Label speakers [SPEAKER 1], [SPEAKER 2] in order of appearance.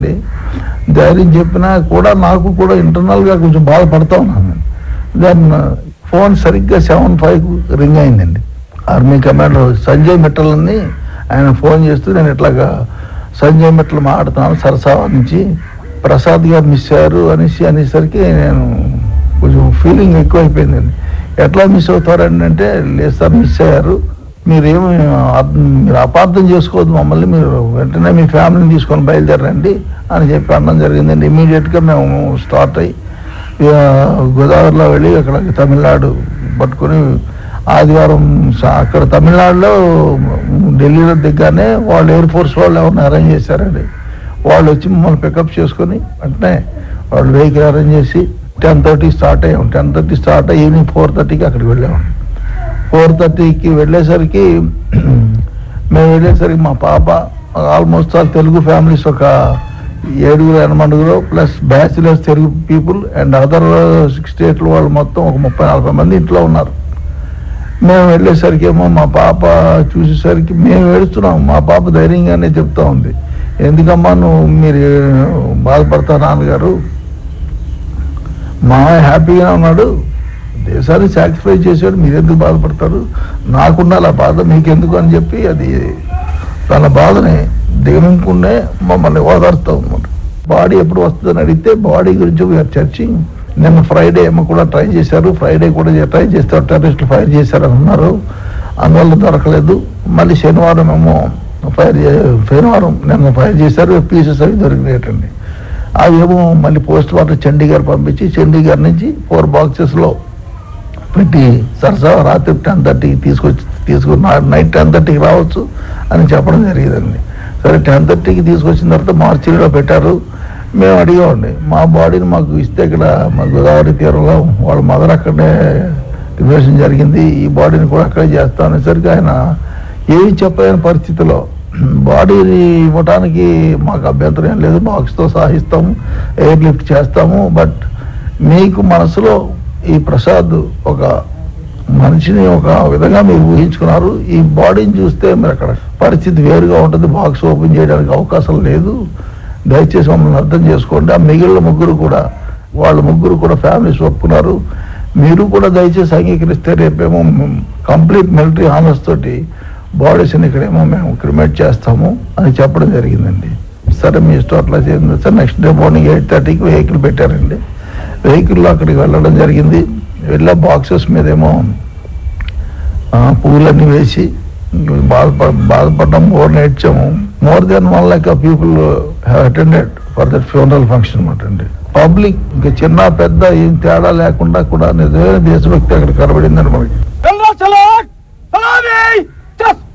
[SPEAKER 1] ధైర్యం చెప్పినా కూడా నాకు కూడా ఇంటర్నల్గా కొంచెం బాధపడతా ఉన్నాను దెన్ ఫోన్ సరిగ్గా సెవెన్ ఫైవ్ రింగ్ అయిందండి ఆర్మీ కమాండర్ సంజయ్ మిట్టల్ని ఆయన ఫోన్ చేస్తూ నేను ఇట్లాగా సంజయ్ మిట్టలు మాట్లాడుతున్నాను సరసావా నుంచి ప్రసాద్ గారు మిస్ అయ్యారు అనేసి అనేసరికి నేను కొంచెం ఫీలింగ్ ఎక్కువైపోయిందండి ఎట్లా మిస్ అవుతారండి అంటే లేదు సార్ మిస్ అయ్యారు మీరేమి అర్థం- మీరు అపార్థం చేసుకోవద్దు మమ్మల్ని మీరు వెంటనే మీ ఫ్యామిలీని తీసుకొని బయలుదేరండి అని చెప్పి అనడం జరిగిందండి ఇమీడియట్గా మేము స్టార్ట్ అయ్యి ఇక గోదావరిలో వెళ్ళి అక్కడ తమిళనాడు పట్టుకొని ఆదివారం సా- అక్కడ తమిళనాడులో ఢిల్లీలో దిగ్గానే వాళ్ళు ఎయిర్ ఫోర్స్ వాళ్ళు ఎవరిని అరేంజ్ చేశారండి వాళ్ళు వచ్చి మమ్మల్ని పికప్ చేసుకొని వెంటనే వాళ్ళు వెహికల్ అరేంజ్ చేసి టెన్ థర్టీ స్టార్ట్ అయ్యాం టెన్ థర్టీ స్టార్ట్ అయ్యి ఈవినింగ్ ఫోర్ థర్టీకి అక్కడికి వెళ్ళాము ఫోర్ థర్టీకి వెళ్ళేసరికి మేము వెళ్ళేసరికి మా పాప ఆల్మోస్ట్ ఆల్ తెలుగు ఫ్యామిలీస్ ఒక ఏడుగురు ఎనమడుగురు plus bachelors Telugu people and other స్టేట్ల వాళ్ళు మొత్తం ఒక ముప్పై నలభై మంది ఇంట్లో ఉన్నారు మేము వెళ్ళేసరికి ఏమో మా పాప చూసేసరికి మేము ఏడుస్తున్నాం మా పాప ధైర్యంగానే చెప్తా ఉంది ఎందుకమ్మా నువ్వు మీరు బాధపడతా నాన్నగారు మామయ్య హ్యాపీగా ఉన్నాడు దేశాన్ని సాటిస్ఫై చేశాడు మీరు ఎందుకు బాధపడతారు నాకుండాలి ఆ బాధ మీకెందుకు అని చెప్పి అది తన బాధని దిగమింగుకునే మమ్మల్ని ఓదార్తూ అనమాట బాడీ ఎప్పుడు వస్తుందని అడిగితే బాడీ గురించి వీఆర్ చర్చింగ్ నిన్న ఫ్రైడే ఏమో కూడా ట్రై చేశారు ఫ్రైడే కూడా ట్రై చేస్తారు టెర్రరిస్టులు ఫైర్ చేశారని అన్నారు అందువల్ల దొరకలేదు మళ్ళీ శనివారం ఏమో ఫైర్ చే- శనివారం నిన్న ఫైర్ చేశారు పీసెస్ అవి దొరికినాయటండి అవేమో మళ్ళీ పోస్ట్ మార్టం చండీగఢ్ పంపించి చండీగఢ్ నుంచి ఫోర్ బాక్సెస్లో పెట్టి సరసా రాత్రి టెన్ థర్టీకి తీసుకొచ్చి తీసుకుని నైట్ టెన్ థర్టీకి రావచ్చు అని చెప్పడం జరిగిందండి సరే టెన్ థర్టీకి తీసుకొచ్చిన తర్వాత మార్చిలో పెట్టారు మేము అడిగామండి మా బాడీని మాకు ఇస్తే ఇక్కడ మా గోదావరి తీరంలో వాళ్ళ మదర్ అక్కడే రిజర్వేషన్ జరిగింది ఈ బాడీని కూడా అక్కడే చేస్తాం అనేసరికి ఆయన ఏమి చెప్పలేని పరిస్థితిలో బాడీని ఇవ్వటానికి మాకు అభ్యంతరం ఏం లేదు బాక్స్తో సాహిస్తాము ఎయిర్ లిఫ్ట్ చేస్తాము బట్ మీకు మనసులో ఈ ప్రసాద్ ఒక మనిషిని ఒక విధంగా మీరు ఊహించుకున్నారు ఈ బాడీని చూస్తే మీరు అక్కడ పరిస్థితి వేరుగా ఉంటుంది బాక్స్ ఓపెన్ చేయడానికి అవకాశం లేదు దయచేసి మమ్మల్ని అర్థం చేసుకోండి ఆ మిగిలిన ముగ్గురు కూడా వాళ్ళ ముగ్గురు కూడా ఫ్యామిలీస్ ఒప్పుకున్నారు మీరు కూడా దయచేసి అంగీకరిస్తే రేపేమో కంప్లీట్ మిలిటరీ హానర్స్ తోటి బాడీస్ని ఇక్కడేమో మేము క్రిమేట్ చేస్తాము అని చెప్పడం జరిగిందండి సరే మీ ఇష్టం అట్లా చేయండి sir next day morning eight థర్టీకి వెహికల్ పెట్టారండి వెహికల్లో అక్కడికి వెళ్ళడం జరిగింది వెళ్ళే బాక్సెస్ మీదేమో ఆ, పువ్వులన్నీ వేసి బాధపడ బాధపడడం మోర్ నేర్చాము more than one like people have attended for that funeral function అనమాట అండి పబ్లిక్ ఇంకా చిన్న పెద్ద ఏం తేడా లేకుండా కూడా నిజమైన దేశభక్తి అక్కడ కనబడిందని మనకి
[SPEAKER 2] Hello, Salak! Salami! Just